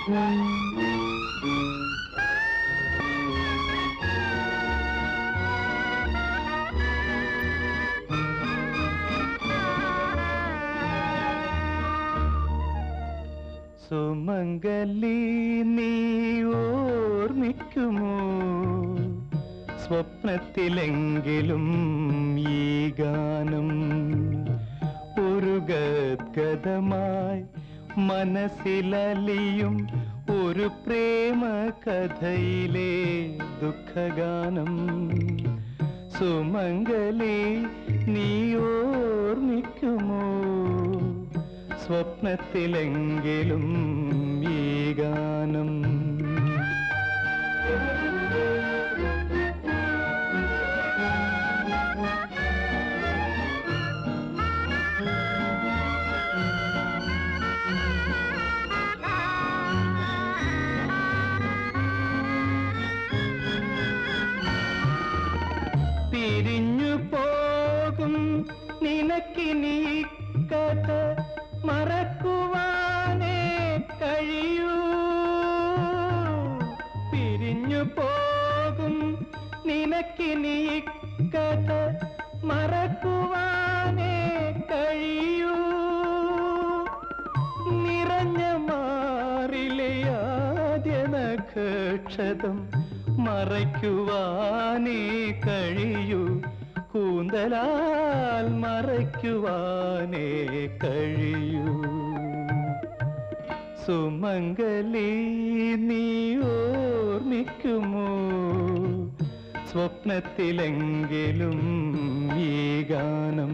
സുമംഗലി നീ ഓർമ്മിക്കുമോ സ്വപ്നത്തിലെങ്കിലും ഈ ഗാനം ഒരു ഗദ്ഗതമായി മനസ്സിലലിയും ഒരു പ്രേമ കഥയിലെ ദുഃഖഗാനം സുമംഗലി നീ ഓർമ്മിക്കുമോ സ്വപ്നത്തിലെങ്കിലും ഈ ഗാനം പിരിഞ്ഞു പോകും നിനക്കിനി ഈ കഥ മറക്കുവാനേ കഴിയൂ പിരിഞ്ഞു പോകും നിനക്കിനി ഈ കഥ മറക്കുവാനേ കഴിയൂ നിറഞ്ഞ മാറിലെ ആദ്യ നക്ഷതം മറയ്ക്കുവാനേ കഴിയൂ കൂന്തലാൽ മറയ്ക്കുവാനേ കഴിയൂ സുമംഗലി നീ ഓർമ്മിക്കുമോ സ്വപ്നത്തിലെങ്കിലും ഈ ഗാനം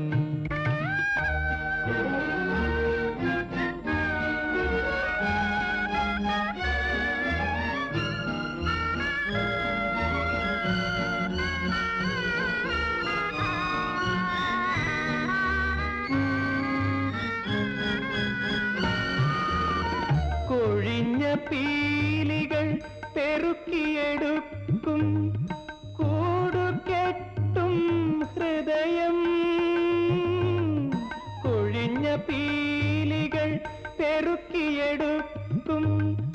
കൊഴിഞ്ഞ പീലികൾ പെറുക്കിയെടുക്കും കൂടുകെട്ടും ഹൃദയം കൊഴിഞ്ഞ പീലികൾ പെറുക്കിയെടുക്കും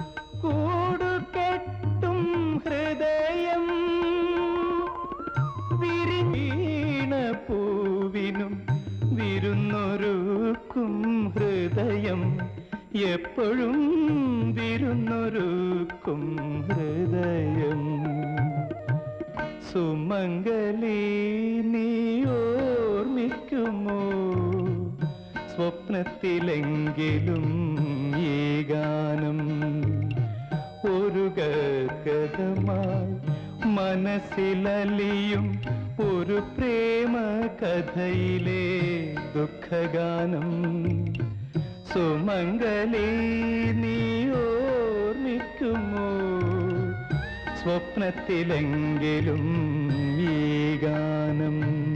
കൂടുകെട്ടും ഹൃദയം വിരിഞ്ഞീണ പൂവിനും വിരുന്നൊരുക്കും ഹൃദയം എപ്പോഴും വിരുന്നൊരുക്കും ഹൃദയം സുമംഗലി നീ ഓർമ്മിക്കുമോ സ്വപ്നത്തിലെങ്കിലും ഈ ഗാനം ഒരു ഗദ്ഗതമായി മനസ്സിലലിയും ഒരു പ്രേമ കഥയിലെ ദുഃഖഗാനം സുമംഗലി നീ ഓർമ്മിക്കുമോ സ്വപ്നത്തിലെങ്കിലും ഈ ഗാനം